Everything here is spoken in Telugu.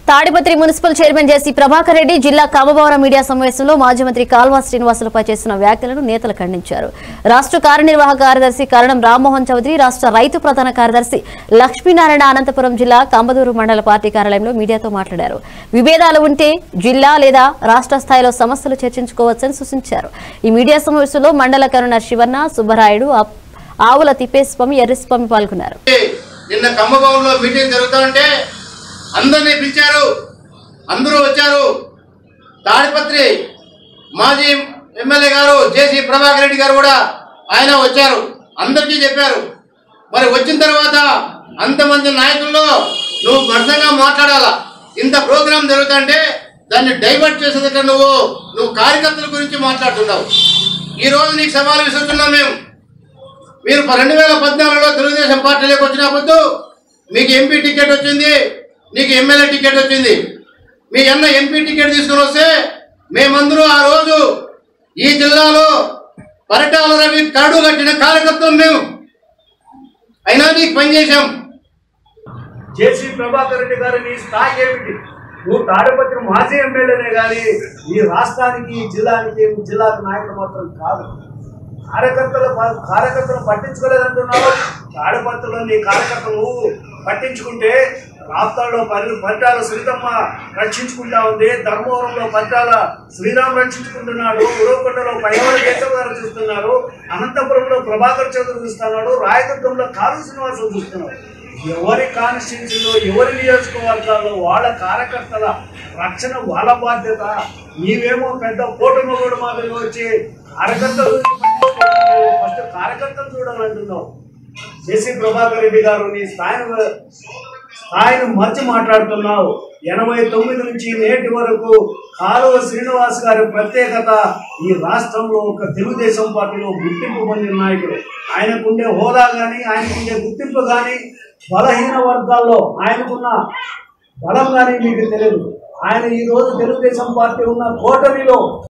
Tadipatri municipal chairman JC Prabhakar Reddy జిల్లా కామభవన మీడియా సమావేశంలో మాజీ మంత్రి కాల్వా శ్రీనివాసులపై చేసిన వ్యాఖ్యలను నేతలు ఖండించారు రాష్ట్ర కార్యనిర్వాహక కార్యదర్శి కరణం రామ్మోహన్ చౌదరి రాష్ట్ర రైతు ప్రధాన కార్యదర్శి లక్ష్మీనారాయణ అనంతపురం జిల్లా కంబదూరు మండల పార్టీ కార్యాలయంలో మీడియాతో మాట్లాడారు విభేదాలు ఉంటే జిల్లా లేదా రాష్ట్ర స్థాయిలో సమస్యలు చర్చించుకోవచ్చని సూచించారు ఈ మీడియా సమావేశంలో మండల కరుణ శివన్న సుబ్బరాయుడు ఆప్- ఆవుల తిప్పేస్వామి ఎర్రస్వామి పాల్గొన్నారు నిన్న ఖమ్మభవన్లో మీటింగ్ జరుగుతుంటే అందరినీ పిలిచారు అందరూ వచ్చారు తాడిపత్రి మాజీ ఎమ్మెల్యే గారు జేసీ ప్రభాకర్ రెడ్డి గారు కూడా ఆయన వచ్చారు అందరికీ చెప్పారు మరి వచ్చిన తర్వాత అంతమంది నాయకుల్లో నువ్వు భర్తగా మాట్లాడాలా ఇంత ప్రోగ్రాం జరుగుతుంటే దాన్ని డైవర్ట్ చేసేదట నువ్వు నువ్వు కార్యకర్తల గురించి మాట్లాడుతున్నావు ఈ రోజు నీకు సవాల్ విసురుతున్నాం మేము మీరు రెండు వేల పద్నాలుగులో తెలుగుదేశం పార్టీలోకి వచ్చినప్పుడు మీకు ఎంపీ టికెట్ వచ్చింది నీకు ఎమ్మెల్యే టికెట్ వచ్చింది మీ అన్న ఎంపీ టికెట్ తీసుకుని వస్తే మేమందరూ ఆ రోజు ఈ జిల్లాలో పరటాల రవి కరడు కట్టిన కార్యకర్తలు మేము అయినా నీకు పనిచేశాం జేసీ ప్రభాకర్ రెడ్డి గారు నీ స్థాయి ఏమిటి నువ్వు తాడిపత్రి మాజీ ఎమ్మెల్యేనే కానీ ఈ రాష్ట్రానికి ఈ జిల్లానికి ఈ జిల్లాకు నాయకుడు మాత్రం కాదు కార్యకర్తలు కార్యకర్తలు పట్టించుకోలేదంటున్నావు తాడిపత్రిలో నీ కార్యకర్తలు నువ్వు పట్టించుకుంటే రాప్తాడులో పరి పరిటాల శ్రీతమ్మ రక్షించుకుంటా ఉంది ధర్మవరంలో పరిటాల శ్రీరామ్ రక్షించుకుంటున్నాడు ఉరవకొండలో పైవాడ కేశవ గారు చూస్తున్నారు అనంతపురంలో ప్రభాకర్ చౌదరి చూస్తున్నాడు రాయదుర్గంలో కాలు శ్రీనివాసం చూస్తున్నాడు ఎవరి కాన్స్టిట్యూన్సీలో ఎవరి నియోజకవర్గాల్లో వాళ్ళ కార్యకర్తల రక్షణ వాళ్ళ బాధ్యత నీవేమో పెద్ద కూటమి కూడా మాదిరిగా వచ్చి కార్యకర్తలు ఫస్ట్ కార్యకర్తలు చూడాలంటున్నావు జేసీ ప్రభాకర్ రెడ్డి గారు నీ స్థాయిని స్థాయిని మర్చి మాట్లాడుతున్నావు ఎనభై తొమ్మిది నుంచి నేటి వరకు కాలువ శ్రీనివాస్ గారి ప్రత్యేకత ఈ రాష్ట్రంలో ఒక తెలుగుదేశం పార్టీలో గుర్తింపు పొందిన నాయకుడు ఆయనకుండే హోదా కానీ ఆయనకుండే గుర్తింపు కానీ బలహీన వర్గాల్లో ఆయనకున్న బలం కానీ మీకు తెలియదు ఆయన ఈ రోజు తెలుగుదేశం పార్టీ ఉన్న కోటమిలో